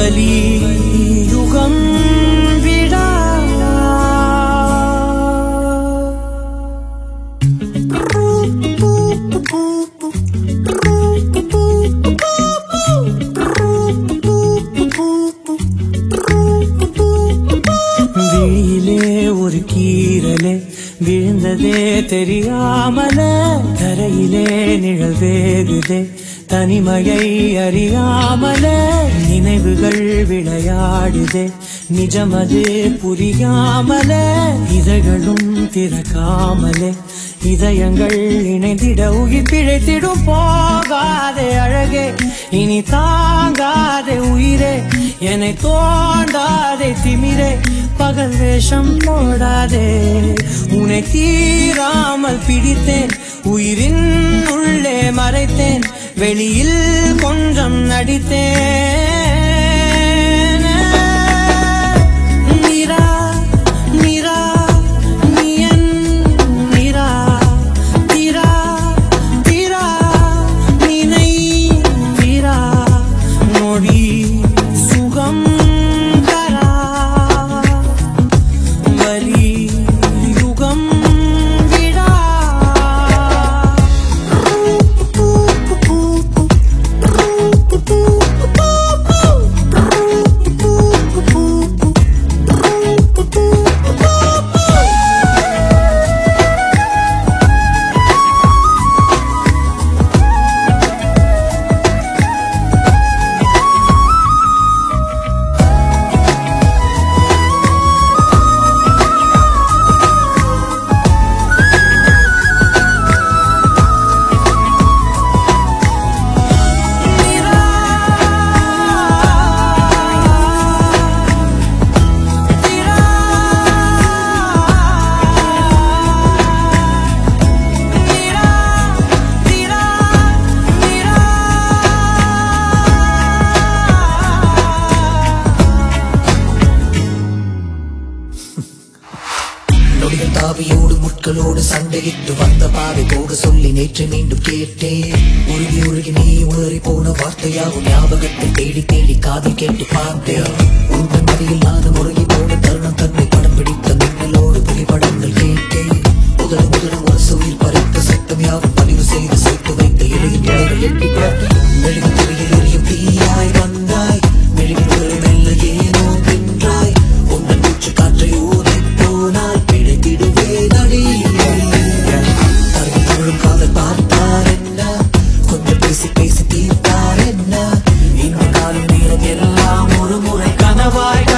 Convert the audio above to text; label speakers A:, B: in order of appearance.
A: வலி யுகம் விடா விழியிலே ஒரு கீரலே விழுந்ததே தெரியாமல தரையிலே நிழல் வேகுதே தனிமையை அறியாமல நினைவுகள் விளையாடுதே நிஜமது புரியாமல இதழ்களும் திறக்காமலே இதயங்கள் இணைந்திட உயிர் பிழைத்திடும் போகாதே அழகே இனி தாங்காதே உயிரே என்னை தோண்டாதே திமிரே பகல் வேஷம் போடாதே உன்னை தீராமல் பிடித்தேன் உயிரின் உள்ளே மறைத்தேன் வெளியில் கொஞ்சம் நடித்தேன் நிரா நிரா நீ என் நிரா திரா திரா நினை திரா நொடி சுகம் தரா வலி யுகம் விடா
B: நொடிகள் தாவியோடு முட்களோடு சண்டையிட்டு வந்த பாதை போக சொல்லி நேற்று மீண்டும் கேட்டேன் உருகி உருகி நீ உளறி போன வார்த்தையாகும் ஞாபகத்தை தேடி தேடி காதில் கேட்டு பார்த்தேன் உங்கள் மடியில் நானும் உருகி போன தருணம் தன்னை படம் பிடித்த மின்னலோடு புகைப்படங்கள் கேட்டேன் முதல் முதல் ஒரு சுயில் பறித்த சத்தம் யாவும் பதிவு செய்து சேர்த்து வைத்த இடையில் இடைகள் எட்டி பார்த்தேன் மெழுகு திரையில் எரியும் தீயாய் வந்தாய் மெழுகில் ஒரு மெல்ல ஏனோ வென்றாய் உங்கள் மூச்சு காற்றை ஊதி போனால் பிழைத்திடுவே நடி தருவிழும் காதல் பார்த்தார் என்ன கொஞ்சம் பேசி பேசி தீர்த்தார் என்ன இந்த காலம் நேரம் எல்லாம் ஒரு முறை கனவாய்